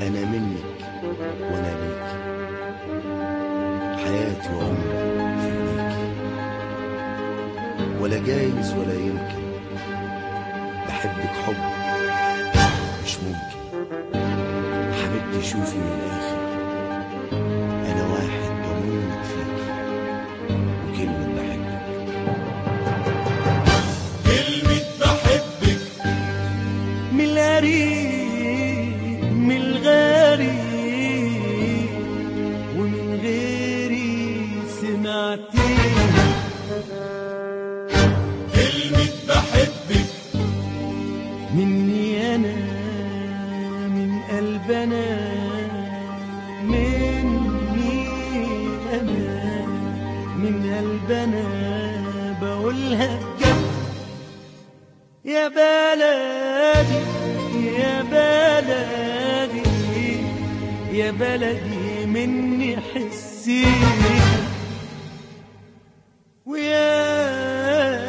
أنا منك وأنا ليك حياتي وعمري في إيديك ولا جايز ولا يمكن بحبك حب مش ممكن حبيبتي شوفي من الآخر أنا واحد بموت فيك وكلمة بحبك كلمة بحبك من القريب من الغريب ومن غيري سمعتيها كلمة بحبك مني انا من قلبنا مني انا من قلبنا بقولها بجد يا بلدي يا بلدي يا بلدي مني حسي ويا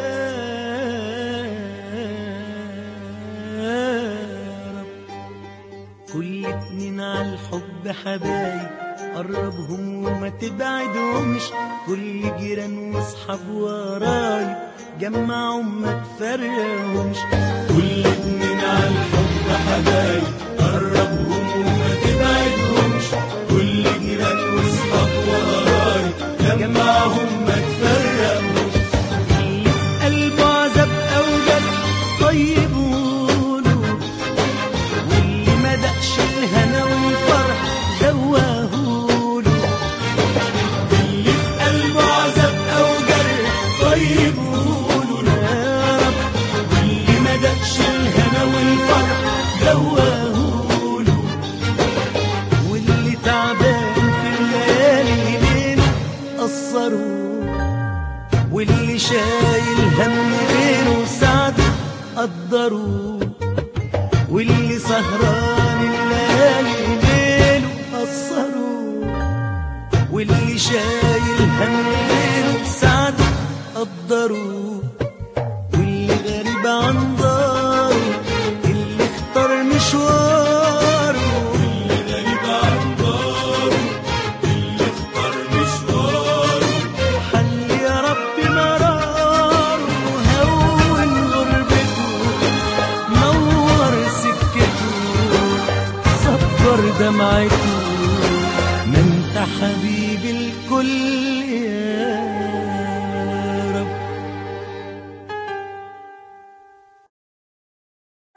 رب كل اتنين على الحب حبايب قربهم وما تبعدهمش كل جيران واصحاب ورايب جمعهم ما تفرقهمش كل اتنين على الحب حبايب قربهم وما تبعدهمش كل جيران واصحاب وقرايب جمعهم ما تفرقهمش اللي في قلبه عذاب او جرح طيب قوله واللي ما دقش الهنا والفرح دوهوله اللي في قلبه عذاب او جرح طيب قولوا يا رب واللي ما دقش الهنا والفرح دوهوله واللي تعبان في الليالي ليله قصروا واللي شايل هم غيره ساعده قدروا واللي سهران الليالي ليله قصروا واللي شايل هم غيره ساعده قدروا واللي غريب عن داره اللي اختار مشواره اللي غريب عن داره اللي اختار مشواره حل يا رب مراره هون غربته نور سكته صبر دمعته ما انت حبيب الكل يا